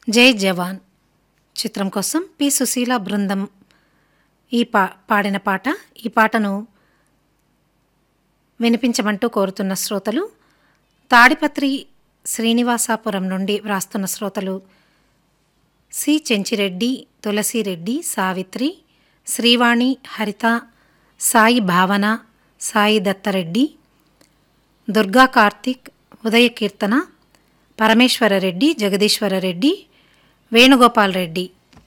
జై జవాన్ చిత్రం కోసం పి సుశీల బృందం ఈ పా పాడిన పాట ఈ పాటను వినిపించమంటూ కోరుతున్న శ్రోతలు తాడిపత్రి శ్రీనివాసాపురం నుండి వ్రాస్తున్న శ్రోతలు సి చెంచిరెడ్డి తులసిరెడ్డి సావిత్రి శ్రీవాణి హరిత సాయి భావన సాయి దత్తరెడ్డి దుర్గా కార్తిక్ ఉదయ కీర్తన పరమేశ్వరరెడ్డి జగదీశ్వరరెడ్డి వేణుగోపాల్ రెడ్డి